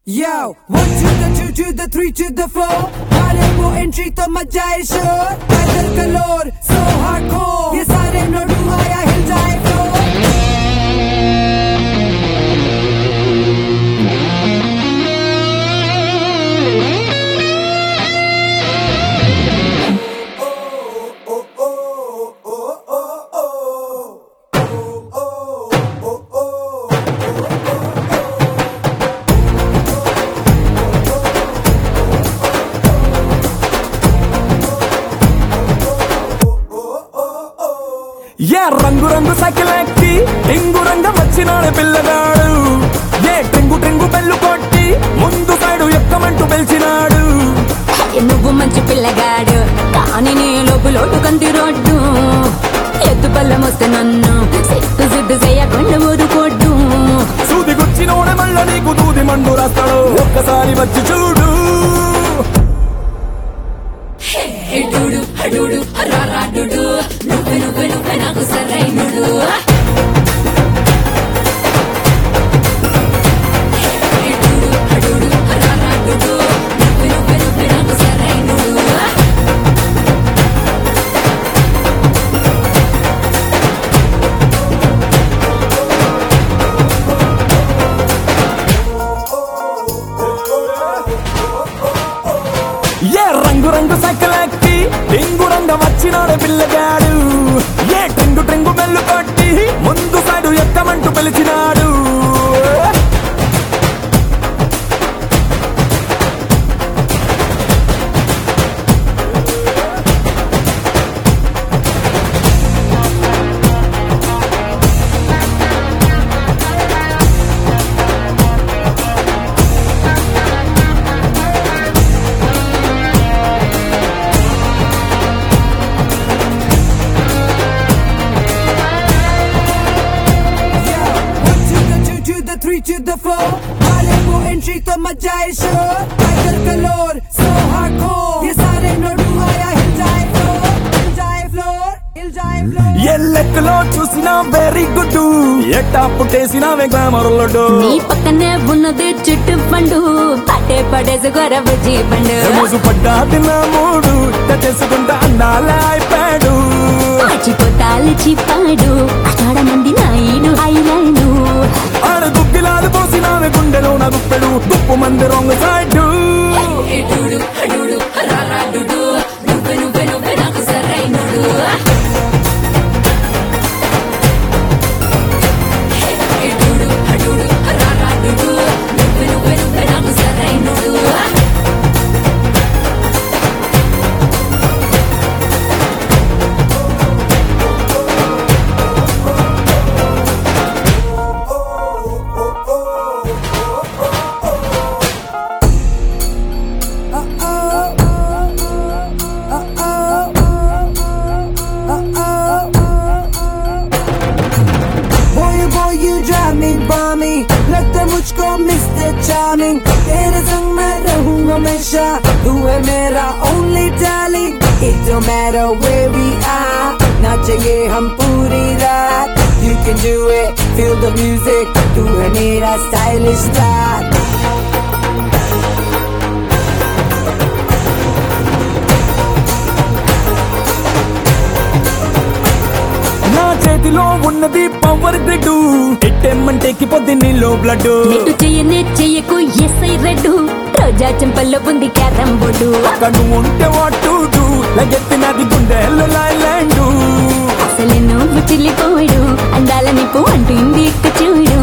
Yo, one to the two to the three to the four. सारे वो entry तो मजा है शोर पैदल कलोर so hardcore ये सारे नोडू आया हिल जाए floor ఏ రంగు రంగు సైకిల్ ఎక్కి టింగు రంగం వచ్చినాడు పిల్లగాడు ఏ టింగు టింగు బెల్లు కొట్టి ముందు సైడు ఎక్కమంటూ పిలిచినాడు నువ్వు మంచి పిల్లగాడు కానీ నీ లోపు లోటు కంది రోడ్డు ఎత్తు పళ్ళం వస్తే నన్ను సిట్టు సిట్టు చేయకుండా ఊరుకోడ్డు సూది గుచ్చినోడే మళ్ళా నీకు దూది మండు రాస్తాడు ఒక్కసారి వచ్చి చూడు ఎడుడు అడుడు రారాడుడు నువ్వు నువ్వు నువ్వు నాకు సరైనడు ఎడుడు అడుడు రారాడుడు నువ్వు నువ్వు నువ్వు నాకు సరైనడు ఏ రంగు రంగు సైకిల్ ఎక్కి టింగు రంగం వచ్చినాడు పిల్లగాడు ఏ టింగు టింగు బెల్లు కొట్టి ముందు సైడు ఎక్కమంటూ పిలిచినాడు One to the two to the three to the four. सारे वो एंट्री तो मजा है शोर पैदल कलोर so hardcore ये सारे नोडू आया हिल जाए floor हिल जाए floor हिल जाए floor ఏ లెక్కలో చూసినా వెరీ గుడ్ ఏ టాప్ టేసినా గ్లామర్లోడు నీ పక్కనే ఉన్నది చుట్టు పండు పట్టే పడేసి గొరవ జీపండు రోజు పడ్డాది నా మూడు చేసుకుంటా అందాల అయిపోయాడు మర్చిపోతాలు చిప్పాడు అక్కడ మంది నాయుడు ఐలాండు ఆడ గుగ్గిలాలు పోసినావే గుండెలో నా గుప్పెడు గుప్పు మంది రొంగ సైడు ఎడుడు అడుడు రారాడుడు నువ్వు నువ్వు నువ్వు నాకు సరైనడు ఎడుడు అడుడు రారాడుడు నువ్వు నువ్వు నువ్వు నాకు సరైనడు Boy boy you drive me balmy लगता मुझको मिस्टर चार्मिंग तेरे संग मैं रहूं हमेशा तू है मेरा only darling it don't matter where we are नाचेंगे हम पूरी रात you can do it feel the music तू है मेरा stylish star నా చేతిలో ఉన్నది పవర్ గ్రిడ్ ఎట్టెమ్మంటే పొద్దు నీలో బ్లడ్ నెట్టు చెయ్యనే చెయ్యకు ఎస్ఐ రెడ్డు రోజా చెంపల్లో ఉంది క్యారం బోర్డు కను ఉంటే వాటు లగెత్తినది గుండెల్లో లాండు అసలు నువ్వు చిల్లిపోడు అందాల నిప్పు అంటుంది ఇక్క చూడు